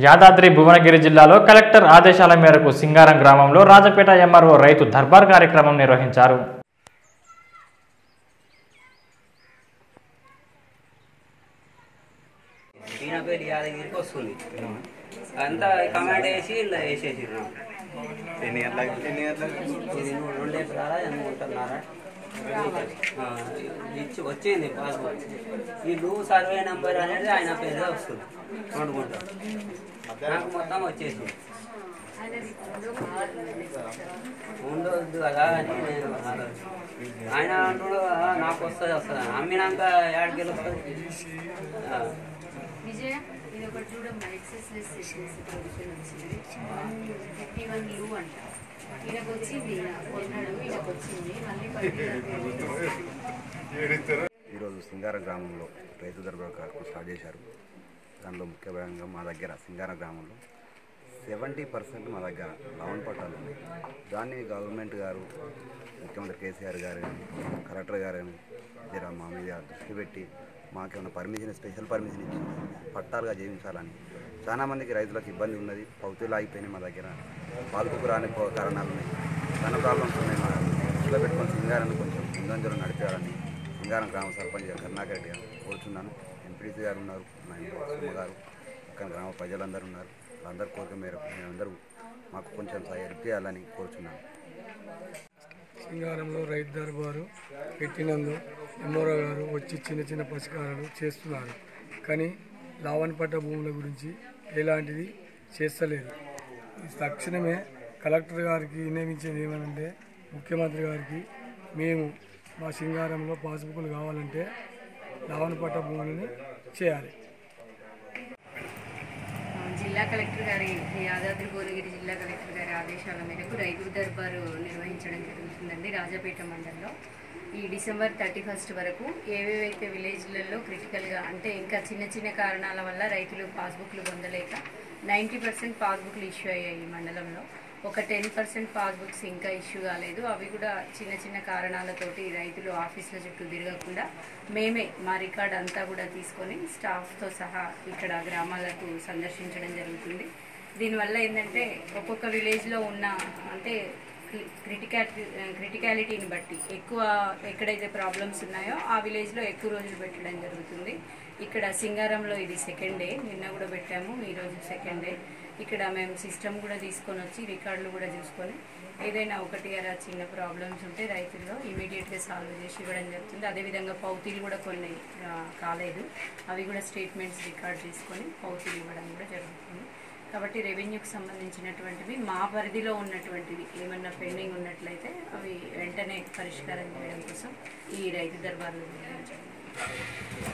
యాదాద్రి భువనగిరి జిల్లాలో కలెక్టర్ ఆదేశాల మేరకు సింగారం గ్రామంలో రాజపేట ఎంఆర్ఓ రైతు దర్బార్ కార్యక్రమం నిర్వహించారు ఈయన పేరు యాదగిరికి వస్తుంది అంతా కమాండ్ వేసి ఇలా వేసేసిర్రు ఎన్ని గంటలకు ఎన్ని గంటలకు ఇది నువ్వు రెండు ఎకరాలా ఎన్ని ఉంటున్నారా ఆ, ఇచ్చి వచ్చింది పాస్బుక్ వీళ్ళు సర్వే నెంబర్ అనేది ఆయన పేరే వస్తుంది రెండు గుంటలు నాకు మొత్తం వచ్చేసింది ఉండొద్దు కదా అని నేను ఆలోచన. ఆయన అంటుడు "ఆ, నాకు వస్తుంది వస్తుంది అని. అమ్మినాక ఏడకి వస్తుంది ఆ, విజయ ఇది ఒకటి చూడమ్మా ఎక్సర్సైజ్ సెషన్స్ ప్రొవిజన్ వచ్చింది ఫిఫ్టీ వన్ యూ అంట ఈయనకు వచ్చింది ఈయన కొన్నాడు ఈయనకు వచ్చింది మళ్ళీ పర్టికులర్ ఈరోజు సింగార గ్రామంలో రైతు దర్బార్ కార్యక్రమం స్టార్ట్ చేశారు దానిలో ముఖ్యంగా మా దగ్గర సింగార గ్రామంలో సెవెంటీ పర్సెంట్ మా దగ్గర లవన్ పట్టాలు ఉన్నాయి దాన్ని గవర్నమెంట్ గారు ముఖ్యమంత్రి కేసీఆర్ గారు కానీ కలెక్టర్ గారు కానీ జర మా మీద దృష్టి పెట్టి మాకేమైనా పర్మిషన్ స్పెషల్ పర్మిషన్ ఇచ్చి పట్టాలుగా జీవించాలని చాలా మందికి రైతులకు ఇబ్బంది ఉన్నది పౌతులు ఆగిపోయినాయి మా దగ్గర పాల్పుకు రాని పో- కారణాలు ఉన్నాయి చాలా ప్రాబ్లమ్స్ ఉన్నాయి మా దృష్టిలో పెట్టుకొని సింగారాన్ని కొంచెం ముందంజలో నడిపేయాలని సింగారం గ్రామ సర్పంచ్ గారు కరుణాకర్ రెడ్డి గారు కోరుచున్నాను ఎంపీడీసీ గారు ఉన్నారు మా ఇంట్లో సుమ్మ గారు ఇక్కడ గ్రామ ప్రజలందరూ ఉన్నారు వాళ్ళందరి కోరిక మేరకు మేమందరూ మాకు కొంచెం హెల్ప్ చేయాలని కోరుచున్నాను సింగారంలో రైతు దర్బారు పెట్టినందు ఎమ్మోరా గారు వచ్చి చిన్న చిన్న పరిష్కారాలు చేస్తున్నారు కానీ లావణపట్ట భూముల గురించి ఎలాంటిది చేస్తలేదు తక్షణమే కలెక్టర్ గారికి విన్నవించేది ఏమనంటే ముఖ్యమంత్రి గారికి మేము మా సింగారంలో పాస్బుక్లు కావాలంటే లావణపట్ట భూములని చేయాలి జిల్లా కలెక్టర్ గారి యాదాద్రి భువనగిరి జిల్లా కలెక్టర్ గారి ఆదేశాల మేరకు రైతు దర్బారు నిర్వహించడం జరుగుతుందండి రాజాపేట మండలంలో ఈ డిసెంబర్ థర్టీ ఫస్ట్ వరకు ఏవేవైతే విలేజ్లలో క్రిటికల్గా అంటే ఇంకా చిన్న చిన్న కారణాల వల్ల రైతులు పాస్బుక్లు పొందలేక నైంటీ పర్సెంట్ పాస్బుక్లు ఇష్యూ అయ్యాయి ఈ మండలంలో ఒక టెన్ పర్సెంట్ పాస్బుక్స్ ఇంకా ఇష్యూ కాలేదు అవి కూడా చిన్న చిన్న కారణాలతోటి రైతులు ఆఫీసుల చుట్టూ తిరగకుండా మేమే మా రికార్డ్ అంతా కూడా తీసుకొని స్టాఫ్తో సహా ఇక్కడ గ్రామాలకు సందర్శించడం జరుగుతుంది దీనివల్ల ఏంటంటే ఒక్కొక్క విలేజ్లో ఉన్న అంటే క్రిటికాలిటీ క్రిటికాలిటీని బట్టి ఎక్కువ ఎక్కడైతే ప్రాబ్లమ్స్ ఉన్నాయో ఆ విలేజ్లో ఎక్కువ రోజులు పెట్టడం జరుగుతుంది ఇక్కడ సింగారంలో ఇది సెకండ్ డే నిన్న కూడా పెట్టాము ఈరోజు సెకండ్ డే ఇక్కడ మేము సిస్టమ్ కూడా తీసుకొని వచ్చి రికార్డులు కూడా చూసుకొని ఏదైనా ఒకటి అలా చిన్న ప్రాబ్లమ్స్ ఉంటే రైతుల్లో ఇమీడియట్గా సాల్వ్ చేసి ఇవ్వడం జరుగుతుంది అదేవిధంగా పౌతీలు కూడా కొన్ని ఆ, కాలేదు అవి కూడా స్టేట్మెంట్స్ రికార్డ్ చేసుకొని పౌతీలు ఇవ్వడం కూడా జరుగుతుంది కాబట్టి రెవెన్యూకి సంబంధించినటువంటివి మా పరిధిలో ఉన్నటువంటివి ఏమన్నా పెండింగ్ ఉన్నట్లయితే అవి వెంటనే పరిష్కారం చేయడం కోసం ఈ రైతు దర్బార్లు నిర్వహించడం